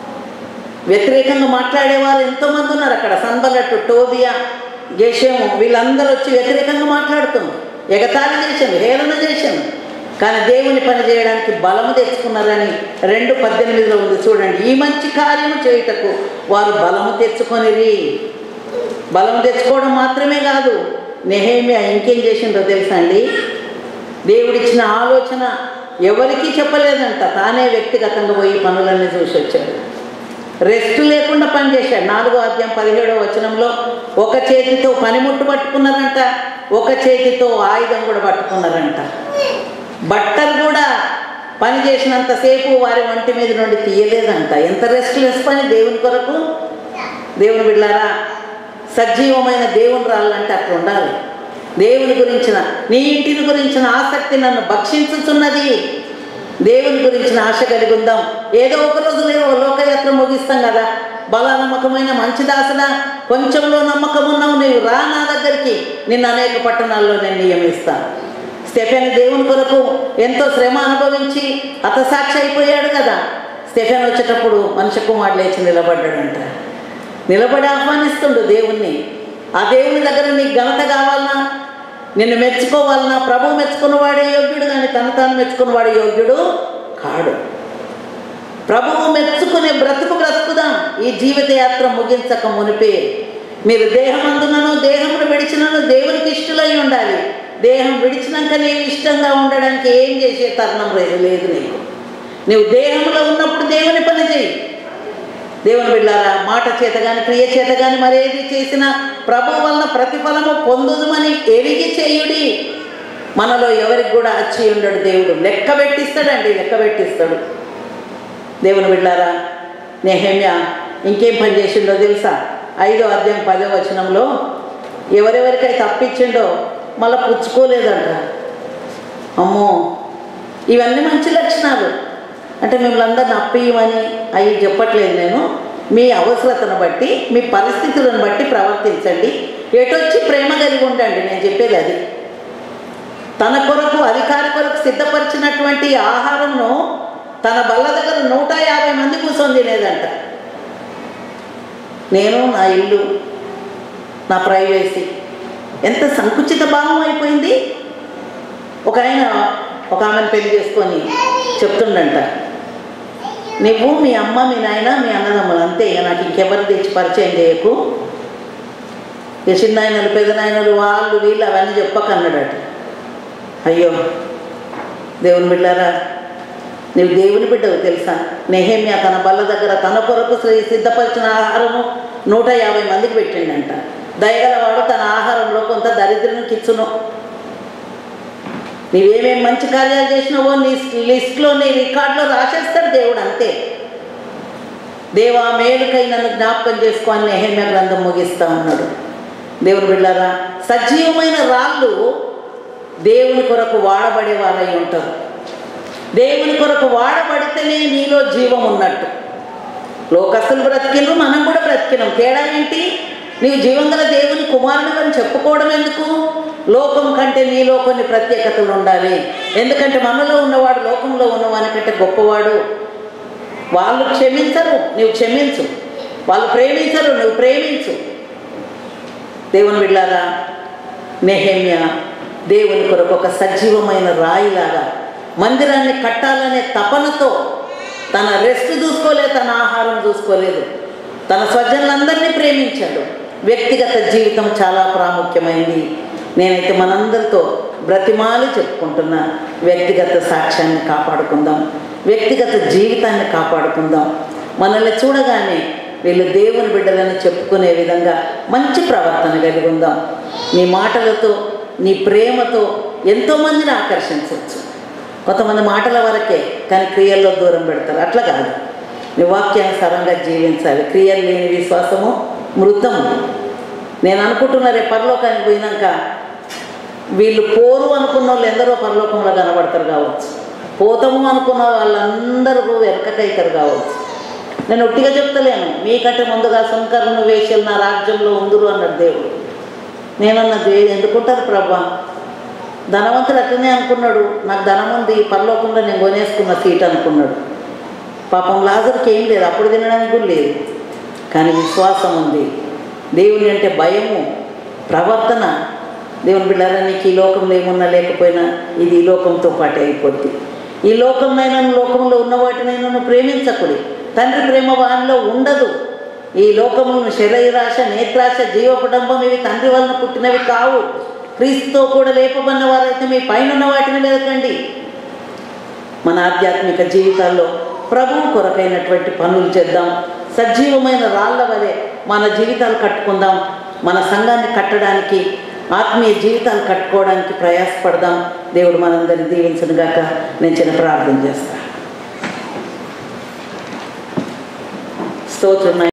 వ్యతిరేకంగా మాట్లాడేవారు ఎంతోమంది ఉన్నారు అక్కడ సన్బలట్టు టోబియా గేషము వీళ్ళందరూ వచ్చి వ్యతిరేకంగా మాట్లాడుతున్నారు ఎగతాళి చేశాను హేళన చేశాను కానీ దేవుని పని చేయడానికి బలము తెచ్చుకున్నారని రెండు పద్దెనిమిదిలో ఉంది చూడండి ఈ మంచి కార్యము చేయుటకు వారు బలము తెచ్చుకొనిరి బలం తెచ్చుకోవడం మాత్రమే కాదు నెహేమియా ఇంకేం చేసిందో తెలుసా అండి దేవుడిచ్చిన ఆలోచన ఎవరికీ చెప్పలేదంట తానే వ్యక్తిగతంగా పోయి పనులన్నీ చూసి వచ్చాడు రెస్ట్ లేకుండా పనిచేశాడు నాలుగో అధ్యాయం పదిహేడో వచనంలో ఒక చేతితో పనిముట్టు పట్టుకున్నారంట ఒక చేతితో ఆయుధం కూడా పట్టుకున్నారంట బట్టలు కూడా పని చేసినంతసేపు వారి ఒంటి మీద నుండి తీయలేదంట ఎంత రెస్ట్లెస్ పని దేవుని కొరకు దేవుని బిళ్ళారా సజీవమైన దేవుని రాళ్ళంటే అట్లా ఉండాలి దేవుని గురించిన నీ ఇంటిని గురించిన ఆసక్తి నన్ను భక్షించుతున్నది దేవుని గురించిన ఆశ కలిగి ఉందాం ఏదో ఒక రోజు లేవో లోకయాత్ర ముగిస్తాం కదా బల నమ్మకమైన మంచి దాసనా కొంచెంలో నమ్మకం ఉన్నావు నీవు రా నా దగ్గరికి నిన్ను అనేక పట్టణాల్లో నేను నియమిస్తాను స్టెఫెన్ దేవుని కొరకు ఎంతో శ్రమ అనుభవించి అతసాక్షి అయిపోయాడు కదా స్టెఫెన్ వచ్చేటప్పుడు మనిషి కుమారుడు లేచి నిలబడ్డాడంట నిలబడి ఆహ్వానిస్తుండు దేవుణ్ణి ఆ దేవుని దగ్గర నీకు ఘనత కావాలన్నా నిన్ను మెచ్చుకోవాలన్నా ప్రభు మెచ్చుకున్నవాడే యోగ్యుడు కానీ తను తాను మెచ్చుకున్నవాడు యోగ్యుడు కాడు ప్రభువు మెచ్చుకునే బ్రతుకు బ్రతుకుదాం ఈ జీవిత యాత్ర ముగించక మునిపే మీరు దేహమందునను దేహమును విడిచినను దేవునికి ఇష్టలై ఉండాలి దేహం విడిచినాక నీవు ఇష్టంగా ఉండడానికి ఏం చేసే తరుణం లేదు లేదు నీకు నీవు దేహంలో ఉన్నప్పుడు దేవుని పని చేయి దేవుని బిడ్డారా మాట చేత కానీ క్రియ చేత కానీ మరేది చేసినా ప్రభు వలన ప్రతిఫలము పొందుదుమని ఎరిగి చేయుడి మనలో ఎవరికి కూడా అచ్చి ఉండడు దేవుడు లెక్క పెట్టిస్తాడండి లెక్క పెట్టిస్తాడు దేవుని బిడ్డారా నెహమ్య ఇంకేం పని చేసిండో తెలుసా ఐదో అధ్యాయం పదో వచనంలో ఎవరెవరికైతే తప్పించిండో మళ్ళీ పుచ్చుకోలేదంట అమ్మో ఇవన్నీ మంచి లక్షణాలు అంటే మిమ్మల్ని అందరిని అప్పియమని అవి చెప్పట్లేదు నేను మీ అవసరతను బట్టి మీ పరిస్థితులను బట్టి ప్రవర్తించండి ఎటొచ్చి ప్రేమ కలిగి ఉండండి నేను చెప్పేది అది తన కొరకు అధికార కొరకు సిద్ధపరిచినటువంటి ఆహారంను తన బల్ల దగ్గర నూట యాభై మంది కూర్చొని తినేదంట నేను నా ఇల్లు నా ప్రైవేసీ ఎంత సంకుచిత భావం అయిపోయింది ఒక ఆయన ఒక ఆమెను పెళ్లి చేసుకొని చెప్తుండంట నువ్వు మీ అమ్మ మీ నాయన మీ అన్నదమ్ములు అంతే ఇక నాకు ఇంకెవరు తెచ్చి పరిచయం చేయకు ఇక చిన్నాయనలు పెదనాయనలు వాళ్ళు వీళ్ళు అవన్నీ చెప్పకన్నాడట అయ్యో దేవుని బిడ్డారా నీవు దేవుని బిడ్డవు తెలుసా నెహేమియా తన బల్ల దగ్గర తన కొరకు శ్రీ సిద్ధపరిచిన ఆహారము నూట యాభై మందికి పెట్టిండంట దయగలవాడు తన ఆహారంలో కొంత దరిద్రునికి ఇచ్చును నీవేమేం మంచి కార్యాలు చేసినావో నీ లిస్ట్లో నీ రికార్డులో రాసేస్తాడు దేవుడు అంతే దేవా మేలుకై నన్ను జ్ఞాపకం చేసుకొని నెహమ్య గ్రంథం ముగిస్తా ఉన్నాడు దేవుని బిళ్ళారా సజీవమైన రాళ్ళు దేవుని కొరకు వాడబడేవారై ఉంటారు దేవుని కొరకు వాడబడితేనే నీలో జీవం ఉన్నట్టు లోకస్తులు బ్రతికిండ్రు మనం కూడా బ్రతికినాం తేడా ఏంటి నీవు జీవంగల దేవుని కుమారుడు అని చెప్పుకోవడం ఎందుకు లోకం కంటే నీలో కొన్ని ప్రత్యేకతలు ఉండాలి ఎందుకంటే మనలో ఉన్నవాడు లోకంలో ఉన్నవాని కంటే గొప్పవాడు వాళ్ళు క్షమించరు నువ్వు క్షమించు వాళ్ళు ప్రేమించరు నువ్వు ప్రేమించు దేవుని బిడ్డారా నెహేమ్య దేవుని కొరకు ఒక సజీవమైన రాయిలాగా మందిరాన్ని కట్టాలనే తపనతో తన రెస్ట్ చూసుకోలేదు తన ఆహారం చూసుకోలేదు తన స్వజనులందరినీ ప్రేమించాడు వ్యక్తిగత జీవితం చాలా ప్రాముఖ్యమైంది నేనైతే మనందరితో బ్రతిమాలి చెప్పుకుంటున్నా వ్యక్తిగత సాక్ష్యాన్ని కాపాడుకుందాం వ్యక్తిగత జీవితాన్ని కాపాడుకుందాం మనల్ని చూడగానే వీళ్ళు దేవుని బిడ్డలని చెప్పుకునే విధంగా మంచి ప్రవర్తన కలిగి ఉందాం నీ మాటలతో నీ ప్రేమతో ఎంతోమందిని ఆకర్షించవచ్చు కొంతమంది మాటల వరకే కానీ క్రియల్లో దూరం పెడతారు అట్లా కాదు నీ వాక్యానుసారంగా జీవించాలి క్రియలు లేని విశ్వాసము మృతము నేను అనుకుంటున్నా రేపు పరలోకానికి పోయినాక వీళ్ళు పోరు అనుకున్న వాళ్ళు ఎందరో పరలోకంలో కనబడతారు కావచ్చు పోతాము అనుకున్న వాళ్ళందరూ వెనకకైతారు కావచ్చు నేను ఒట్టిగా చెప్తలేను మీకంటే ముందుగా శంకరుని వేషలు నా రాజ్యంలో ఉందురు అన్నాడు దేవుడు నేనన్నది ఎందుకుంటారు ప్రభా ధనవంతుడు అట్లనే అనుకున్నాడు నాకు ధనం ఉంది పరలోకంలో నేను కొనేసుకున్న సీట్ అనుకున్నాడు పాపం లాజర్కి ఏం లేదు అప్పుడు తినడానికి కూడా లేదు కానీ విశ్వాసం ఉంది దేవుని అంటే భయము ప్రవర్తన దేవుని బిడ్డారా నీకు ఈ లోకంలో ఏమున్నా లేకపోయినా ఇది ఈ లోకంతో పాటే అయిపోద్ది ఈ లోకంనైనా లోకంలో ఉన్న వాటినైనా నువ్వు ప్రేమించకుడి తండ్రి ప్రేమ వానిలో ఉండదు ఈ లోకములను శరీరాశ నేత్రాశ జీవకుటుంబం ఇవి తండ్రి వలన పుట్టినవి కావు క్రీస్తుతో కూడా లేపబడిన వారైతే మీ పైన ఉన్న వాటిని వెతకండి మన ఆధ్యాత్మిక జీవితాల్లో ప్రభువు కొరకైనటువంటి పనులు చేద్దాం సజీవమైన రాళ్ళ వలె మన జీవితాలు కట్టుకుందాం మన సంఘాన్ని కట్టడానికి ఆత్మీయ జీవితాలు కట్టుకోవడానికి ప్రయాసపడదాం దేవుడు మనందరినీ దీవించను గాక నేను చిన్న ప్రార్థన చేస్తాను స్తోత్రం